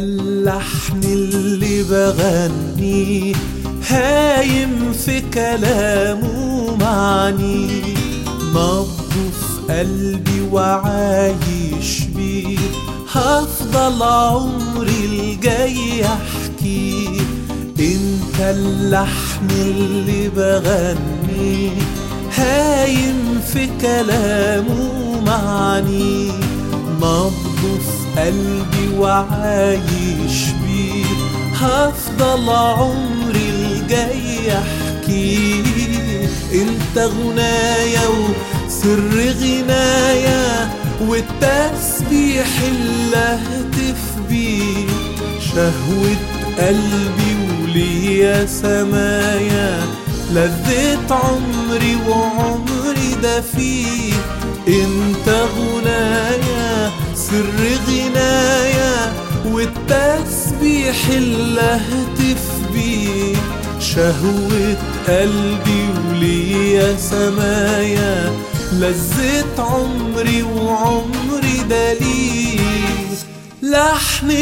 اللحن اللي بغنيه هايم في كلامه معني نبضه في قلبي وعايش بيه هفضل عمري الجاي احكيه انت اللحن اللي بغنيه هايم في كلامه معني نبضه في قلبي وعايش بيه هفضل عمري الجاي احكيه انت غنايا وسر غنايا والتسبيح اللي اهتف بيه شهوة قلبي وليا سمايا لذة عمري وعمري ده فيه انت غنايا سر غنايا والتسبيح اللي اهتف بيه شهوة قلبي وليا سمايا لذة عمري وعمري ده ليه لحن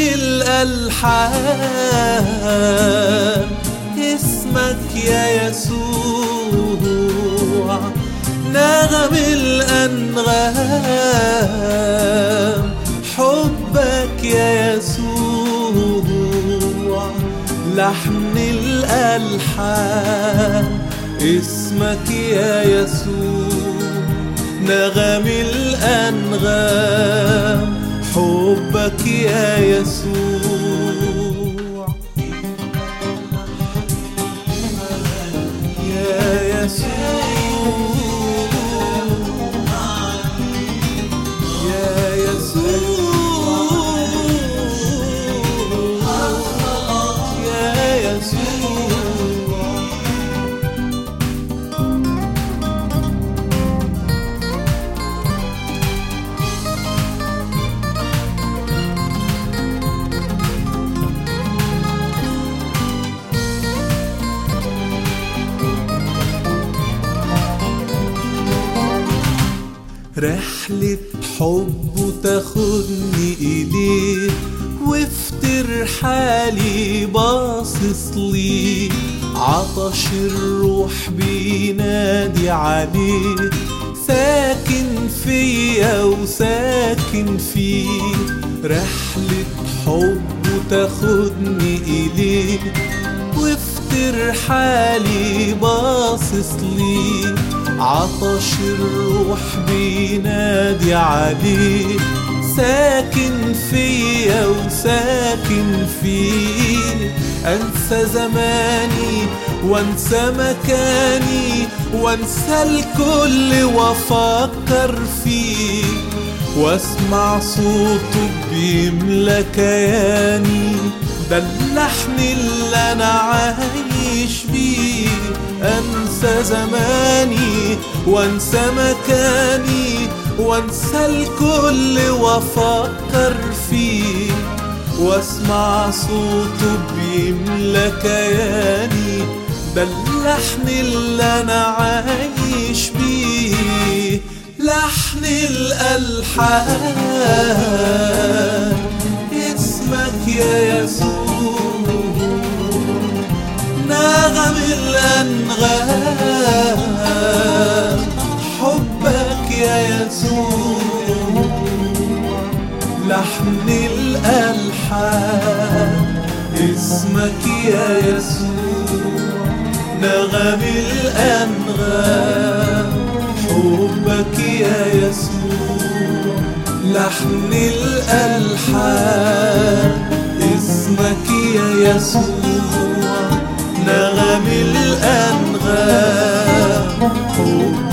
الألحان اسمك يا يسوع نغم الأنغام حبك يا يسوع لحن الألحان اسمك يا يسوع نغم الأنغام حبك يا يسوع يا يسوع يا يسوع يا يسوع رحلة حب تاخدني إليه وافتر حالي باصص لي عطش الروح بينادي عليه ساكن فيا وساكن فيه رحلة حب تاخدني إليه وافتر حالي باصص لي عطش الروح بينادي عليه ساكن فيا وساكن فيه انسى زماني وانسى مكاني وانسى الكل وافكر فيه واسمع صوته بيملى كياني ده اللحن اللي انا عايش بيه انسى زماني وانسى مكاني وانسى الكل وافكر فيه واسمع صوته بيملى كياني ده اللحن اللي انا عايش بيه لحن الالحان اسمك يا يسوع نغم الأنغام حبك يا يسوع لحن الألحان اسمك يا يسوع نغم الأنغام حبك يا يسوع لحن الألحان اسمك يا يسوع نغم الأنغام حب